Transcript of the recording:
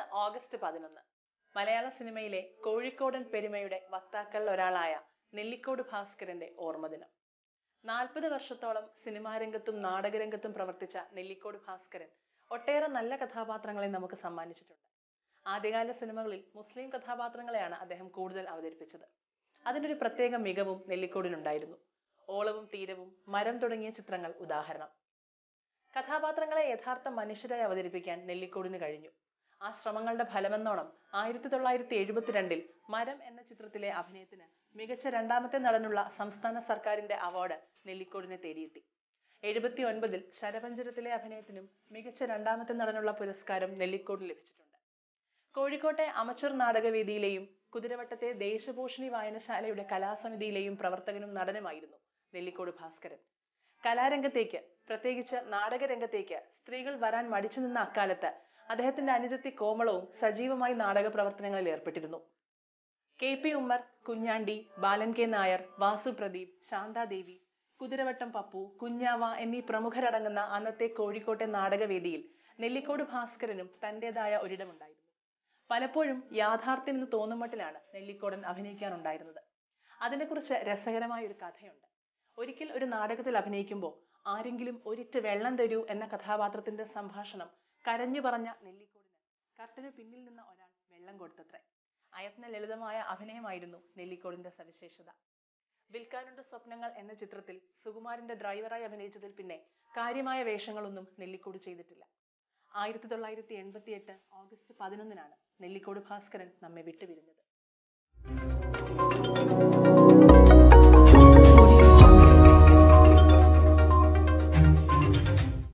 August പതിനൊന്ന് മലയാള സിനിമയിലെ കോഴിക്കോടൻ പെരുമയുടെ വക്താക്കളിൽ ഒരാളായ നെല്ലിക്കോട് ഭാസ്കരന്റെ ഓർമ്മദിനം നാൽപ്പത് വർഷത്തോളം സിനിമാ രംഗത്തും നാടകരംഗത്തും പ്രവർത്തിച്ച നെല്ലിക്കോട് ഭാസ്കരൻ ഒട്ടേറെ നല്ല കഥാപാത്രങ്ങളെ നമുക്ക് സമ്മാനിച്ചിട്ടുണ്ട് ആദ്യകാല സിനിമകളിൽ മുസ്ലിം കഥാപാത്രങ്ങളെയാണ് അദ്ദേഹം കൂടുതൽ അവതരിപ്പിച്ചത് അതിനൊരു പ്രത്യേക മികവും നെല്ലിക്കോടിനുണ്ടായിരുന്നു ഓളവും തീരവും മരം തുടങ്ങിയ ചിത്രങ്ങൾ ഉദാഹരണം കഥാപാത്രങ്ങളെ യഥാർത്ഥ മനുഷ്യരായി അവതരിപ്പിക്കാൻ നെല്ലിക്കോടിന് കഴിഞ്ഞു ആ ശ്രമങ്ങളുടെ ഫലമെന്നോണം ആയിരത്തി തൊള്ളായിരത്തി എഴുപത്തിരണ്ടിൽ മരം എന്ന ചിത്രത്തിലെ അഭിനയത്തിന് മികച്ച രണ്ടാമത്തെ നടനുള്ള സംസ്ഥാന സർക്കാരിന്റെ അവാർഡ് നെല്ലിക്കോടിനെ തേടിയെത്തി എഴുപത്തി ഒൻപതിൽ ശരപഞ്ചരത്തിലെ അഭിനയത്തിനും മികച്ച രണ്ടാമത്തെ നടനുള്ള പുരസ്കാരം നെല്ലിക്കോടിന് ലഭിച്ചിട്ടുണ്ട് കോഴിക്കോട്ടെ അമച്ചൂർ നാടകവേദിയിലെയും കുതിരവട്ടത്തെ ദേശപോഷിണി വായനശാലയുടെ കലാസമിതിയിലെയും പ്രവർത്തകനും നടനുമായിരുന്നു നെല്ലിക്കോട് ഭാസ്കരൻ കലാരംഗത്തേക്ക് പ്രത്യേകിച്ച് നാടകരംഗത്തേക്ക് സ്ത്രീകൾ വരാൻ മടിച്ചു നിന്ന അക്കാലത്ത് അദ്ദേഹത്തിന്റെ അനുജത്തി കോമളവും സജീവമായി നാടക പ്രവർത്തനങ്ങളിൽ ഏർപ്പെട്ടിരുന്നു K P Ummer Kunhandi Balan K Nair Vasu Pradeep Santhadevi Kuthiravattam Pappu Kunjava എന്നീ പ്രമുഖരടങ്ങുന്ന അന്നത്തെ കോഴിക്കോട്ടെ നാടകവേദിയിൽ നെല്ലിക്കോട് ഭാസ്കരനും തന്റേതായ ഒരിടമുണ്ടായിരുന്നു പലപ്പോഴും യാഥാർത്ഥ്യം എന്ന് തോന്നും മട്ടിലാണ് നെല്ലിക്കോടൻ അഭിനയിക്കാനുണ്ടായിരുന്നത് അതിനെക്കുറിച്ച് രസകരമായ ഒരു കഥയുണ്ട് ഒരിക്കൽ ഒരു നാടകത്തിൽ അഭിനയിക്കുമ്പോൾ ആരെങ്കിലും ഒരിറ്റ് വെള്ളം തരൂ എന്ന കഥാപാത്രത്തിന്റെ സംഭാഷണം കരഞ്ഞു പറഞ്ഞ നെല്ലിക്കോടിന് കർട്ടന് പിന്നിൽ നിന്ന ഒരാൾ വെള്ളം കൊടുത്തത്രേ അയത്ന ലളിതമായ അഭിനയമായിരുന്നു നെല്ലിക്കോടിന്റെ സവിശേഷത വിൽക്കാനുണ്ട് സ്വപ്നങ്ങൾ എന്ന ചിത്രത്തിൽ സുകുമാരന്റെ ഡ്രൈവറായി അഭിനയിച്ചതിൽ പിന്നെ കാര്യമായ വേഷങ്ങളൊന്നും നെല്ലിക്കോട് ചെയ്തിട്ടില്ല ആയിരത്തി തൊള്ളായിരത്തി എൺപത്തി എട്ട് ഓഗസ്റ്റ് പതിനൊന്നിനാണ് നെല്ലിക്കോട് ഭാസ്കരൻ നമ്മെ വിട്ടുപിരിഞ്ഞത്